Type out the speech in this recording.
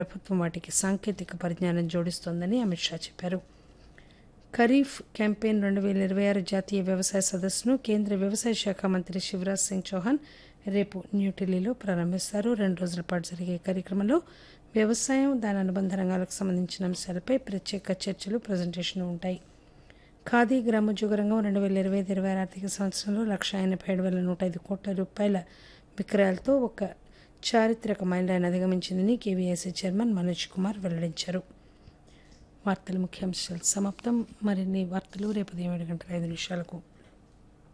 ప్రభుత్వం వాటికి సాంకేతిక పరిజ్ఞానం జోడిస్తోందని అమిత్ షా చెప్పారు ఖరీఫ్ క్యాంపెయిన్ రెండు వేల ఇరవై ఆరు జాతీయ వ్యవసాయ సదస్సును కేంద్ర వ్యవసాయ శాఖ మంత్రి శివరాజ్ సింగ్ చౌహాన్ రేపు న్యూఢిల్లీలో ప్రారంభిస్తారు రెండు రోజుల పాటు జరిగే ఈ కార్యక్రమంలో వ్యవసాయం దాని అనుబంధ రంగాలకు సంబంధించిన అంశాలపై ప్రత్యేక చర్చలు ప్రజెంటేషన్ ఉంటాయి ఖాదీ గ్రామోద్యోగ రంగం రెండు వేల ఇరవై ఐదు ఇరవై ఆరు ఆర్థిక సంవత్సరంలో లక్ష ఎనభై ఏడు వేల నూట ఐదు కోట్ల రూపాయల విక్రయాలతో ఒక చారిత్రక మైలురాయిని అధిగమించిందని కేవీఐసీ చైర్మన్ మనోజ్ కుమార్ వెల్లడించారు వార్తల ముఖ్యాంశాలు సమాప్తం మరిన్ని వార్తలు రేపు ఉదయం ఏడు గంటల ఐదు నిమిషాలకు